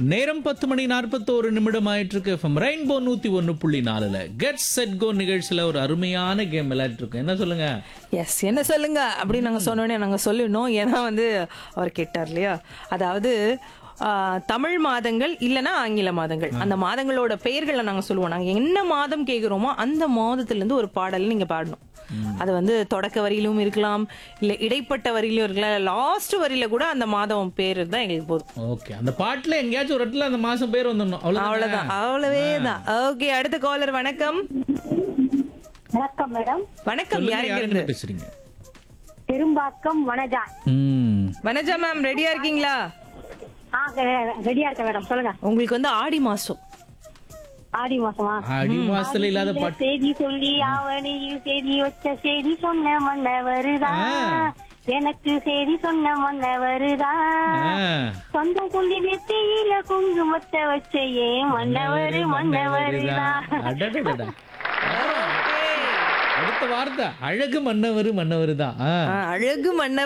நேரம் பத்து மணி நாற்பத்தோரு நிமிடம் ஆயிட்டு இருக்கு எஃப்எம் ரெயின்போ நூத்தி ஒன்னு புள்ளி நாலுல கெட் செட் கோ நிகழ்ச்சியில ஒரு அருமையான கேம் விளையாட்டு இருக்கோம் என்ன சொல்லுங்க எஸ் என்ன சொல்லுங்க அப்படின்னு நாங்கள் சொன்னோடனே நாங்கள் சொல்லிடணும் ஏன்னா வந்து அவர் கேட்டார் இல்லையா அதாவது ஆ, தமிழ் மாதங்கள் இல்லைன்னா ஆங்கில மாதங்கள் அந்த மாதங்களோட பெயர்களை நாங்கள் சொல்லுவோம் நாங்கள் என்ன மாதம் கேட்குறோமோ அந்த மாதத்துலேருந்து ஒரு பாடல் நீங்கள் பாடணும் அது வந்து தொடக்க வரியிலும் இருக்கலாம் இல்லை இடைப்பட்ட வரியிலும் இருக்கலாம் லாஸ்ட் வரியில கூட அந்த மாதம் பேர் தான் எங்களுக்கு போதும் ஓகே அந்த பாட்டுல எங்கேயாச்சும் ஒரு இடத்துல அந்த மாசம் பேர் வந்துடணும் அவ்வளவுதான் அவ்வளவுதான் அவ்வளவே தான் ஓகே அடுத்த காலர் வணக்கம் வணக்கம் மேடம் வணக்கம் யாருங்க இருந்து பேசுறீங்க பெரும்பாக்கம் வனஜா ம் வனஜா மேம் ரெடியா இருக்கீங்களா ஆ ரெடியா இருக்கேன் மேடம் சொல்லுங்க உங்களுக்கு வந்து ஆடி மாசம் ஆடி மாசமா அடி மாசத்துல இல்லாத இந்த பாட்டு செய்தி சொல்லி ஆவணியில் செய்தி வச்ச செய்தி சொன்ன மன்ன வருதா ஆ. எனக்கு செய்தி சொன்ன மன்ன வருதா ஆ. சொந்தம் கொண்டி நெத்தியில குங்குமத்தை வச்ச ஏன் மன்னவரு மன்னவருதா அடடடடா. அடுத்த வார்த்தை அழகு மன்னவர் மன்னவர் தான் ஆ, அழகு மன்ன